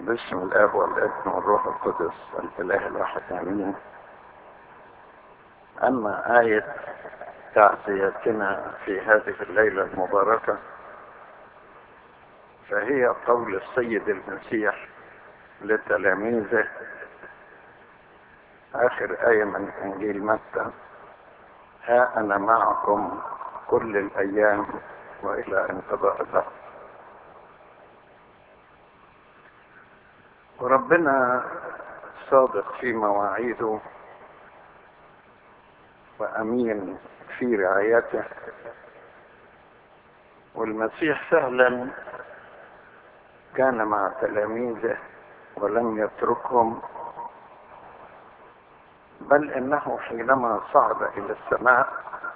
باسم الاب والابن والروح القدس الاله الواحد امين اما آية تعزيتنا في هذه الليلة المباركة فهي قول السيد المسيح لتلاميذه آخر آية من إنجيل متى ها أنا معكم كل الأيام وإلى انقضاء الدهر وربنا صادق في مواعيده وأمين في رعايته والمسيح فعلا كان مع تلاميذه ولم يتركهم بل انه حينما صعد الى السماء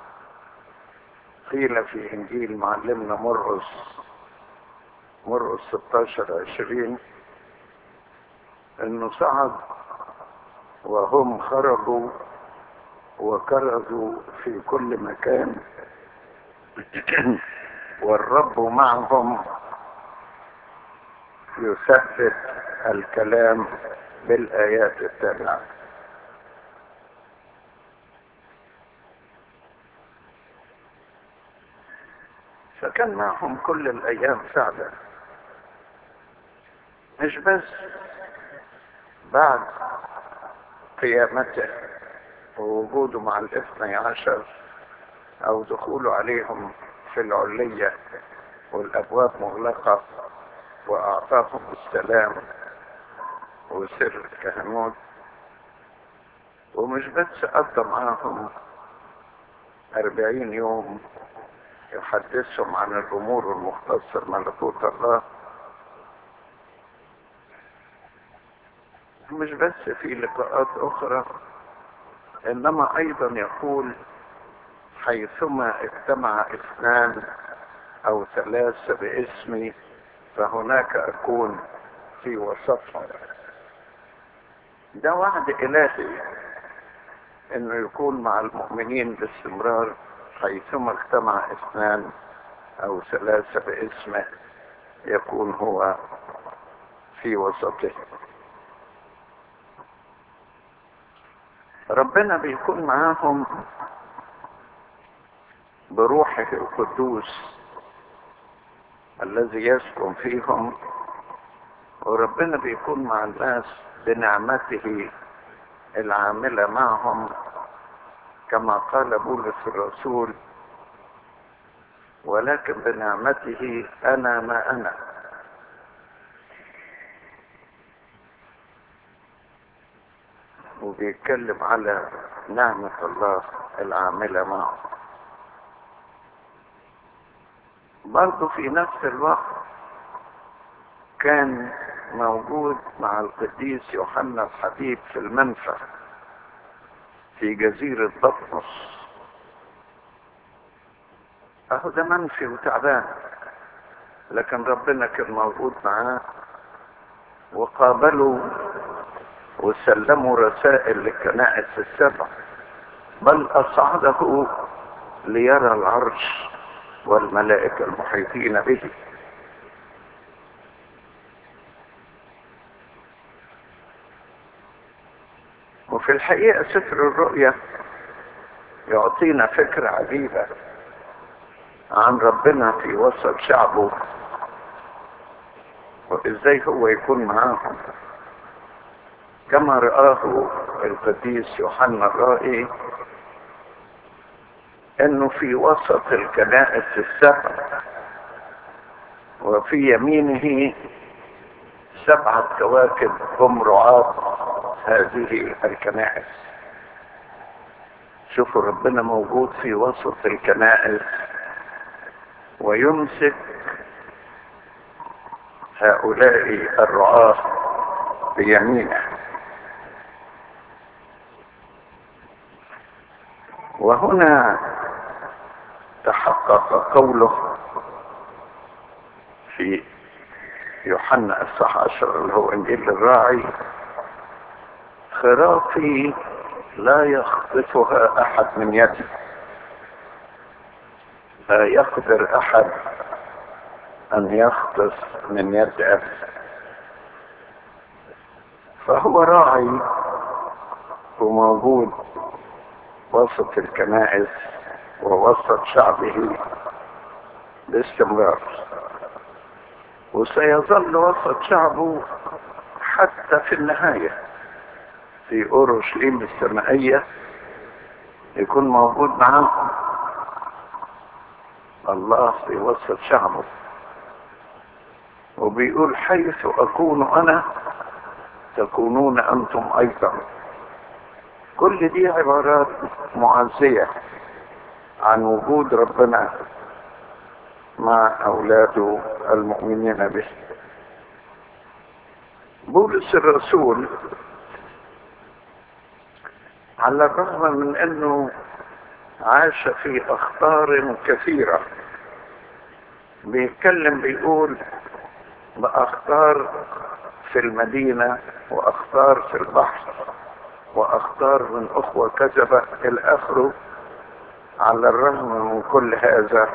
قيل في انجيل معلمنا مرقس مرقس 16 20 انه صعد وهم خرجوا وكرزوا في كل مكان والرب معهم يثبت الكلام بالايات التابعه فكان معهم كل الايام فعلا مش بس بعد قيامته ووجوده مع الاثني عشر او دخوله عليهم في العلية والابواب مغلقة واعطاهم السلام وسر الكهنوت ومش بس قضى معاهم اربعين يوم يحدثهم عن الامور المختصة بملكوت الله مش بس في لقاءات اخرى انما ايضا يقول حيثما اجتمع اثنان او ثلاثة باسمي فهناك اكون في وسطهم ده وعد الهي انه يكون مع المؤمنين باستمرار حيثما اجتمع اثنان او ثلاثة باسمه يكون هو في وسطه ربنا بيكون معاهم بروحه القدوس الذي يسكن فيهم وربنا بيكون مع الناس بنعمته العاملة معهم كما قال بولس الرسول ولكن بنعمته انا ما انا وبيتكلم على نعمة الله العاملة معه برضه في نفس الوقت كان موجود مع القديس يوحنا الحبيب في المنفى في جزيرة بطمس اهو ده منفي وتعبان لكن ربنا كان موجود معاه وقابلوا وسلموا رسائل للكنائس السبع بل اصعده ليرى العرش والملائكة المحيطين به وفي الحقيقة سفر الرؤيا يعطينا فكرة عجيبة عن ربنا في وسط شعبه وازاي هو يكون معاهم كما رآه القديس يوحنا الرائي انه في وسط الكنائس السبع وفي يمينه سبعة كواكب هم رعاة هذه الكنائس شوفوا ربنا موجود في وسط الكنائس ويمسك هؤلاء الرعاة بيمينه وهنا تحقق قوله في يوحنا الصح عشر اللي هو انجيل الراعي خرافي لا يخطفها احد من يده لا يقدر احد ان يخطف من يد ابي فهو راعي وموجود وسط الكنائس ووسط شعبه باستمرار وسيظل وسط شعبه حتى في النهاية في أورشليم السمائية يكون موجود معاهم الله في وسط شعبه وبيقول حيث أكون أنا تكونون أنتم أيضا كل دي عبارات معزية عن وجود ربنا مع أولاده المؤمنين به بولس الرسول على الرغم من أنه عاش في أخطار كثيرة بيتكلم بيقول بأخطار في المدينة وأخطار في البحر وأخطار من أخوة كذبة إلى آخره على الرغم من كل هذا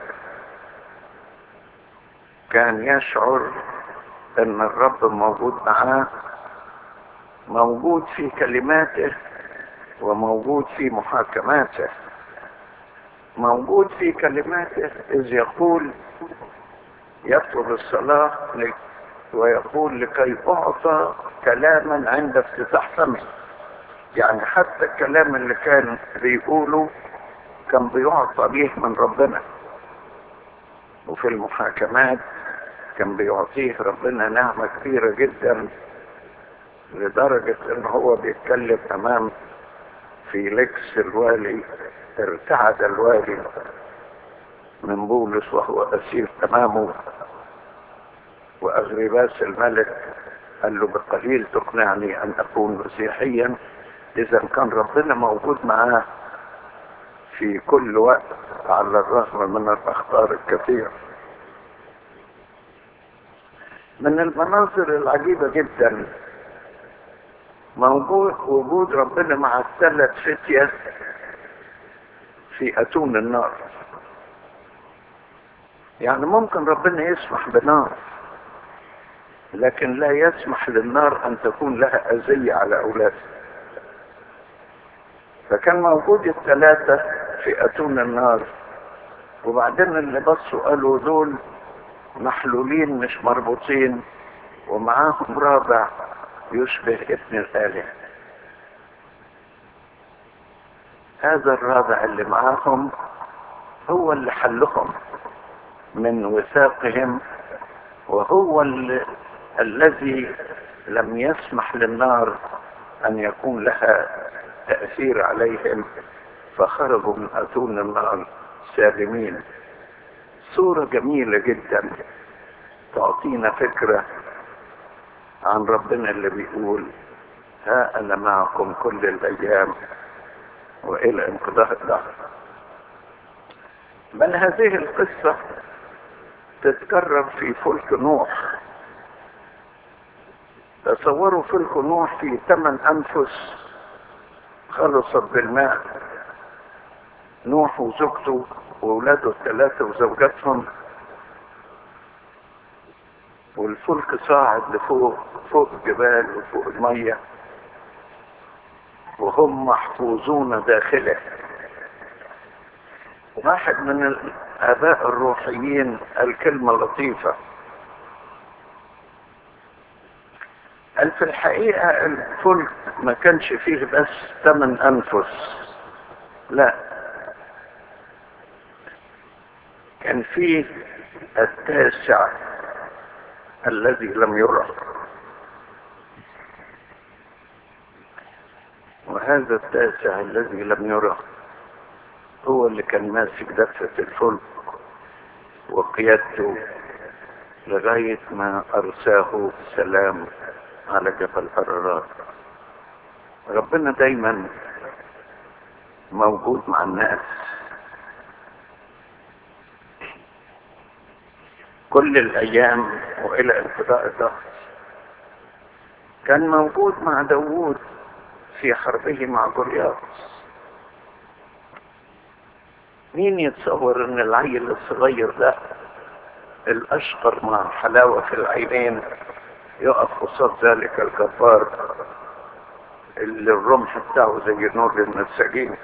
كان يشعر ان الرب موجود معاه موجود في كلماته وموجود في محاكماته موجود في كلماته اذ يقول يطلب الصلاة ويقول لكي اعطى كلاما عند افتتاح فمه يعني حتى الكلام اللي كان بيقوله كان بيعطى به من ربنا وفي المحاكمات كان بيعطيه ربنا نعمة كبيرة جدا لدرجة ان هو بيتكلم امام فيليكس الوالي ارتعد الوالي من بولس وهو اسير امامه واغرباس الملك قال له بقليل تقنعني ان اكون مسيحيا اذا كان ربنا موجود معاه في كل وقت على الرغم من الاخطار الكثيره من المناظر العجيبة جدا موجود وجود ربنا مع الثلاث فتية في أتون النار يعني ممكن ربنا يسمح بنار لكن لا يسمح للنار أن تكون لها أذية على أولاده فكان موجود الثلاثة في أتون النار وبعدين اللي بصوا قالوا دول محلولين مش مربوطين ومعاهم رابع يشبه ابن الآلهة هذا الرابع اللي معاهم هو اللي حلهم من وثاقهم وهو اللي الذي لم يسمح للنار أن يكون لها تأثير عليهم فخرجوا من أتون النار سالمين صورة جميلة جدا تعطينا فكرة عن ربنا اللي بيقول ها أنا معكم كل الأيام وإلى انقضاء الدهر بل هذه القصة تتكرر في فلك نوح تصوروا فلك نوح في ثمان أنفس خلصت بالماء نوح وزوجته وولاده الثلاثة وزوجاتهم والفلك صاعد لفوق فوق الجبال وفوق المية وهم محفوظون داخله واحد من الآباء الروحيين الكلمة لطيفة قال في الحقيقة الفلك ما كانش فيه بس ثمان أنفس لا كان فيه التاسع الذي لم يرى وهذا التاسع الذي لم يرى هو اللي كان ماسك دفة الفلك وقيادته لغاية ما أرساه سلام على جبل حرارات ربنا دايما موجود مع الناس كل الأيام وإلى انقضاء الدهر كان موجود مع داوود في حربه مع جولياث مين يتصور ان العيل الصغير ده الاشقر مع حلاوة في العينين يقف قصاد ذلك الجبار اللي الرمح بتاعه زي نور النساجين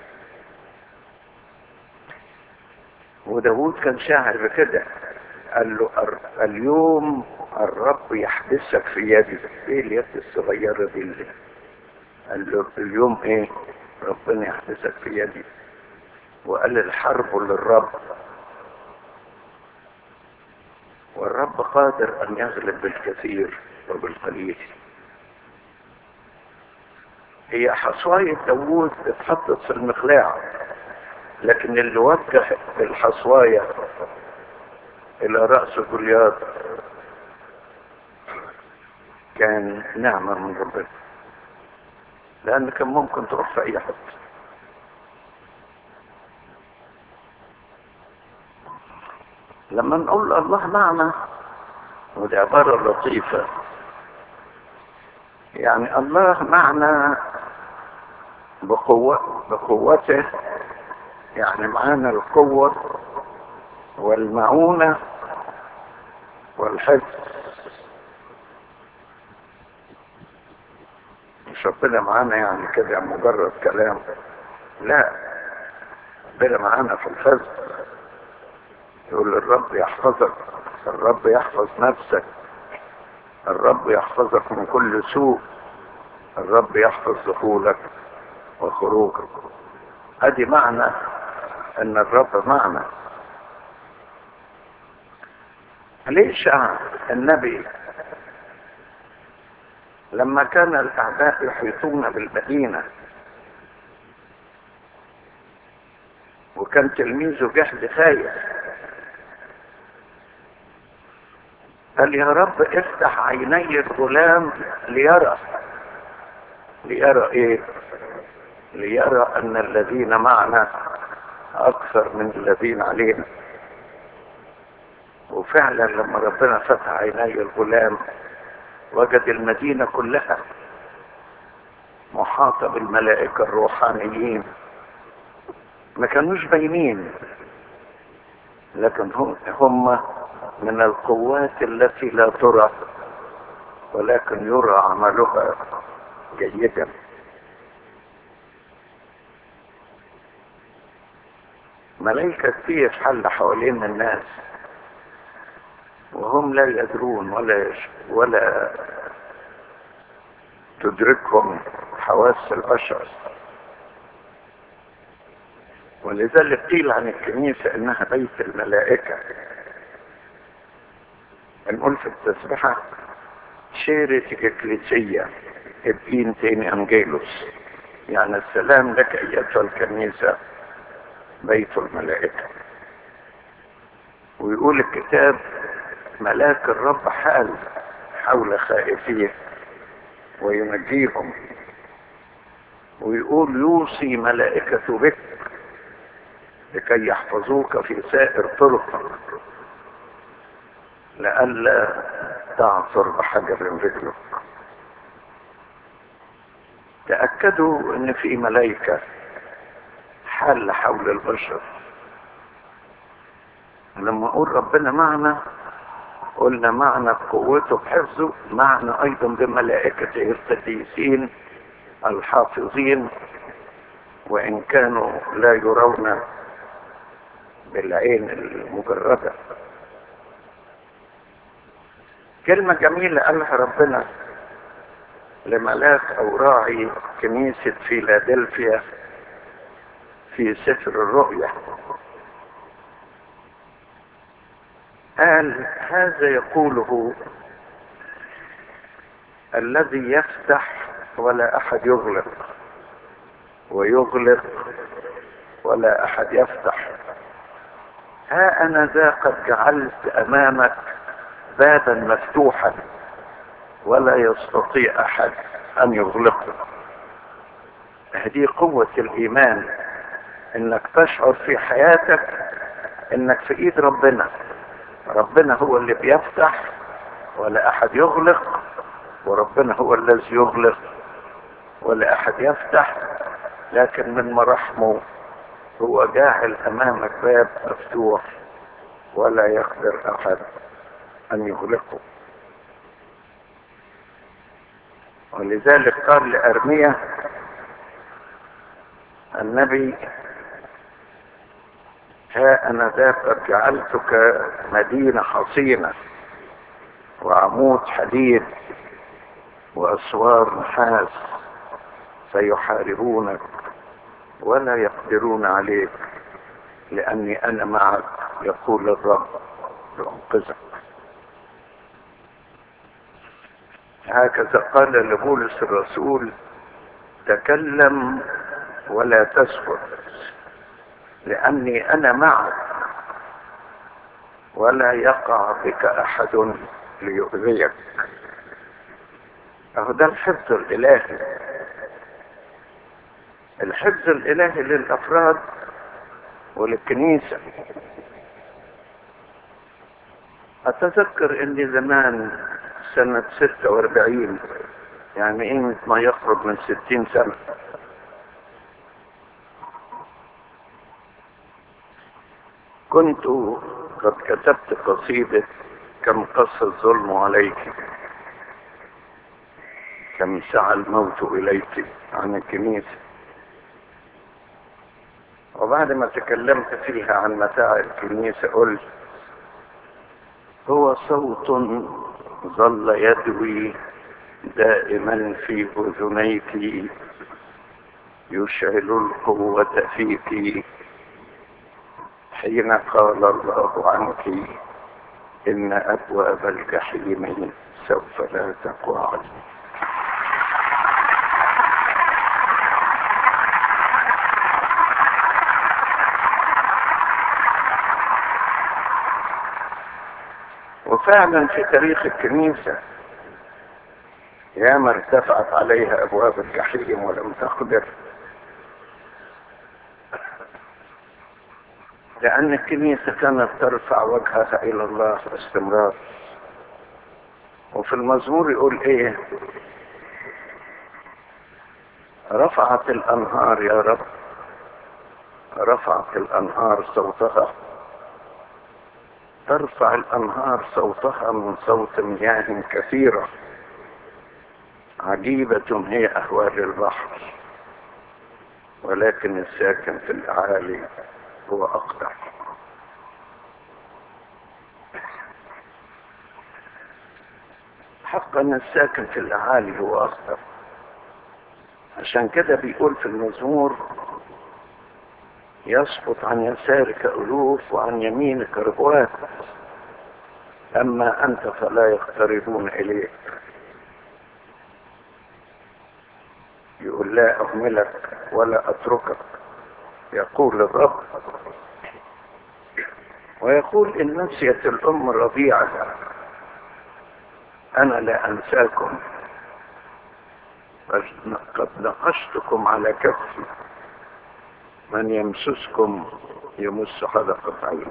وداود كان شاعر بكده قال له "الر- اليوم الرب يحبسك في يدي ايه اليد الصغيرة دي اللي قال له اليوم ايه ربنا يحبسك في يدي وقال الحرب للرب والرب قادر ان يغلب بالكثير وبالقليل هي حصواية داوود اتحطت في المقلاع لكن اللي وجه الحصواية الى رأس جولياط كان نعمة من ربنا لان كان ممكن تروح في اي حته لما نقول الله معنا ودي عبارة لطيفة يعني الله معنا بقوة بقوته يعني معانا القوة والمعونة والحفظ مش ربنا معانا يعني كده مجرد كلام لا ربنا معانا في الحفظ يقول الرب يحفظك الرب يحفظ نفسك الرب يحفظك من كل سوء الرب يحفظ دخولك وخروجك ادي معنى ان الرب معنا ليش النبي لما كان الاعداء يحيطون بالمدينه وكان تلميذه جحد خايف قال يا رب افتح عيني الغلام ليرى ليرى ايه ليرى ان الذين معنا اكثر من الذين علينا وفعلا لما ربنا فتح عيني الغلام وجد المدينة كلها محاطة بالملائكة الروحانيين ما كانوش باينين لكن هم, هم من القوات التي لا ترى ولكن يرى عملها جيدا ملائكة كتير حل حوالين الناس وهم لا يدرون ولا يش... ولا تدركهم حواس البشر ولذلك قيل عن الكنيسة انها بيت الملائكة نقول في التسبحة شيرة إكليسية ابين تاني أنجيلوس يعني السلام لك أيتها الكنيسة بيت الملائكة ويقول الكتاب ملاك الرب حال حول خائفيه وينجيهم ويقول يوصي ملائكة بك لكي يحفظوك في سائر طرقك لئلا تعثر بحجر رجلك تأكدوا ان في ملائكة حال حول البشر لما اقول ربنا معنا قلنا معنى قوته بحفظه معنى ايضا بملائكته القديسين الحافظين وان كانوا لا يرون بالعين المجردة كلمة جميلة قالها ربنا لملاك او راعي كنيسة فيلادلفيا في سفر الرؤيا قال هذا يقوله الذي يفتح ولا احد يغلق ويغلق ولا احد يفتح ها انا ذا قد جعلت امامك بابا مفتوحا ولا يستطيع احد ان يغلقه هذه قوة الايمان انك تشعر في حياتك انك في ايد ربنا ربنا هو اللي بيفتح ولا احد يغلق وربنا هو الذي يغلق ولا احد يفتح لكن من مراحمه هو جاعل امامك باب مفتوح ولا يقدر احد ان يغلقه ولذلك قال لأرميا النبي ها أنا ذا قد جعلتك مدينة حصينة وعمود حديد وأسوار نحاس سيحاربونك ولا يقدرون عليك لأني أنا معك يقول الرب لأنقذك هكذا قال لبولس الرسول تكلم ولا تسكت لأني أنا معك ولا يقع بك أحد ليؤذيك أهو ده الحفظ الإلهي الحفظ الإلهي للأفراد وللكنيسة أتذكر إني زمان سنة ستة واربعين يعني قيمة ما يقرب من ستين سنة كنت قد كتبت قصيدة كم قص الظلم عليك كم سعى الموت إليك عن الكنيسة وبعد ما تكلمت فيها عن متاع الكنيسة قلت هو صوت ظل يدوي دائما في اذنيك يشعل القوة فيك حين قال الله عنك إن أبواب الجحيم سوف لا تقوى عليك وفعلا في تاريخ الكنيسة ياما ارتفعت عليها أبواب الجحيم ولم تقدر لأن الكنيسة كانت ترفع وجهها إلى الله باستمرار وفي المزمور يقول إيه رفعت الأنهار يا رب رفعت الأنهار صوتها ترفع الأنهار صوتها من صوت مياه كثيرة عجيبة هي أهوال البحر ولكن الساكن في الأعالي هو أقدر حقا الساكن في الأعالي هو أقدر عشان كده بيقول في المزمور يسقط عن يسارك ألوف وعن يمينك ربوات أما أنت فلا يقتربون إليك يقول لا أهملك ولا أتركك يقول الرب ويقول إن نسيت الأم رضيعة أنا لا أنساكم قد نقشتكم على كفي من يمسسكم يمس حدقة عين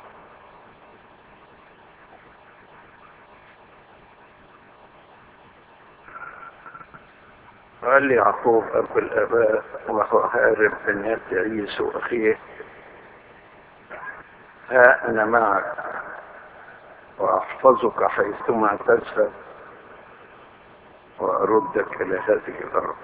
قال لي يعقوب أبو الآباء وهو هارب من يد عيسو أخيه ها أنا معك وأحفظك حيثما تذهب وأردك إلى هذه الأرض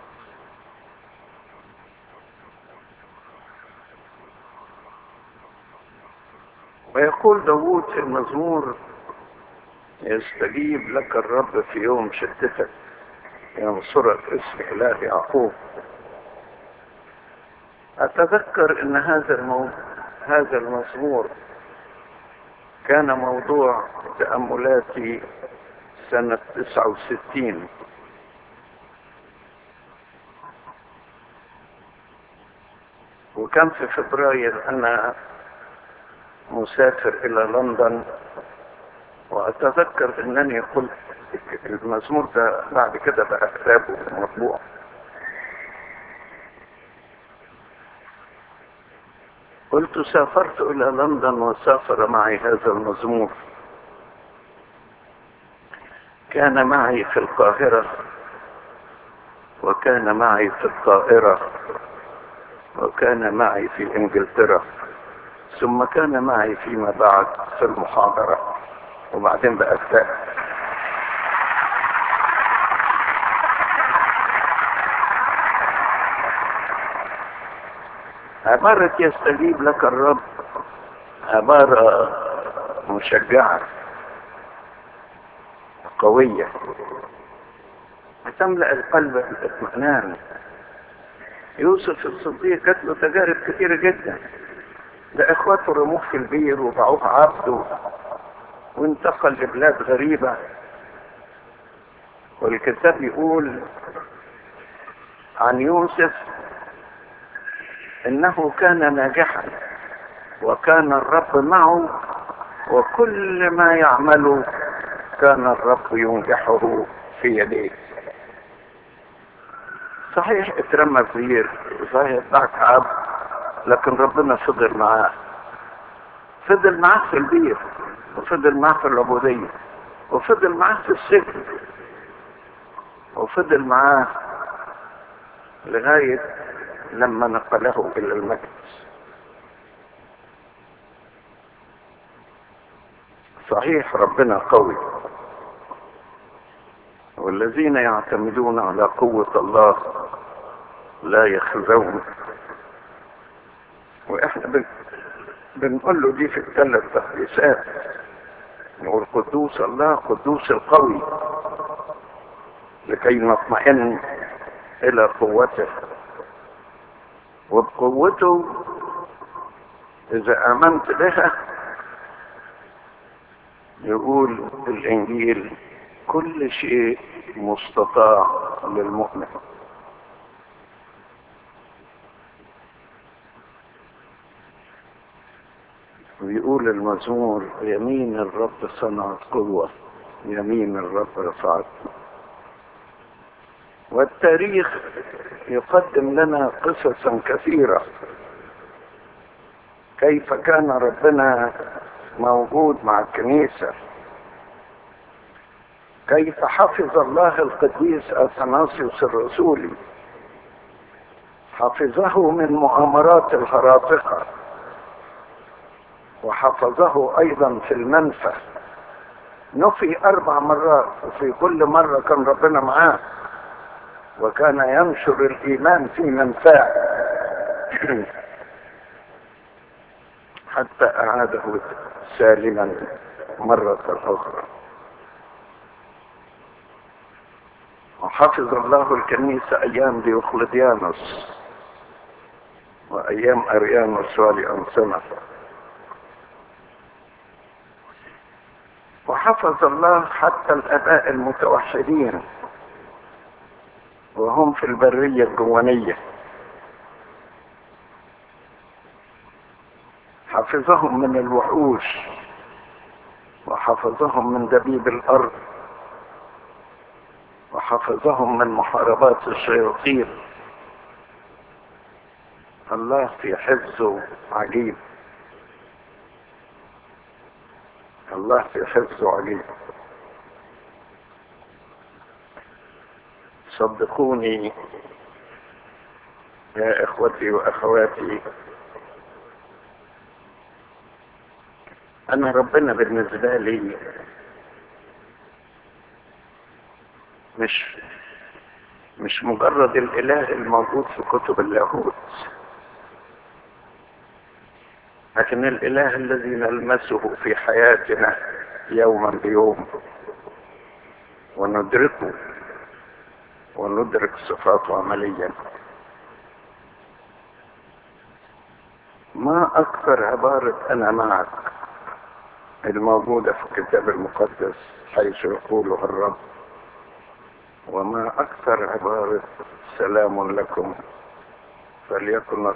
ويقول داوود في المزمور يستجيب لك الرب في يوم شدتك ينصرك اسم إله يعقوب أتذكر أن هذا المو... هذا المزمور كان موضوع تأملاتي سنة 69 وكان في فبراير أنا مسافر إلى لندن وأتذكر أنني قلت المزمور ده بعد كده بقى كتاب مطبوع قلت سافرت إلى لندن وسافر معي هذا المزمور كان معي في القاهرة وكان معي في الطائرة وكان معي في انجلترا ثم كان معي فيما بعد في المحاضرة وبعدين بقى كتاب عبارة يستجيب لك الرب عبارة مشجعة قوية تملأ القلب بالاطمئنان يوسف الصديق جات له تجارب كثيرة جدا ده اخواته رموه في البير وباعوه عبده وانتقل لبلاد غريبة والكتاب يقول عن يوسف انه كان ناجحا وكان الرب معه وكل ما يعمله كان الرب ينجحه في يديه صحيح اترمى كبير صحيح ضحك عبد لكن ربنا فضل معاه فضل معاه في البير وفضل معاه في العبودية وفضل معاه في السجن وفضل معاه لغاية لما نقله إلى المجد صحيح ربنا قوي والذين يعتمدون على قوة الله لا يخزون واحنا بن... بنقول له دي في الثلاث تقديسات نقول قدوس الله قدوس القوي لكي نطمئن الى قوته وبقوته اذا امنت بها يقول الانجيل كل شيء مستطاع للمؤمن ويقول المزمور يمين الرب صنعت قوة يمين الرب رفعت والتاريخ يقدم لنا قصصا كثيرة كيف كان ربنا موجود مع الكنيسة كيف حفظ الله القديس اثناسيوس الرسولي حفظه من مؤامرات الهراطقة وحفظه ايضا في المنفى نفي اربع مرات وفي كل مرة كان ربنا معاه وكان ينشر الايمان في منفاه حتى اعاده سالما مرة اخرى وحفظ الله الكنيسة ايام ديوقلديانوس وايام اريانوس ولأنسنة وحفظ الله حتى الاباء المتوحدين وهم في البرية الجوانية حفظهم من الوحوش وحفظهم من دبيب الارض وحفظهم من محاربات الشياطين الله في حفظه عجيب الله في حفظه عجيب صدقوني يا اخوتي واخواتي انا ربنا بالنسبه لي مش مش مجرد الاله الموجود في كتب اللاهوت لكن الاله الذي نلمسه في حياتنا يوما بيوم وندركه وندرك صفاته عمليا ما اكثر عبارة انا معك الموجودة في الكتاب المقدس حيث يقولها الرب وما اكثر عبارة سلام لكم فليكن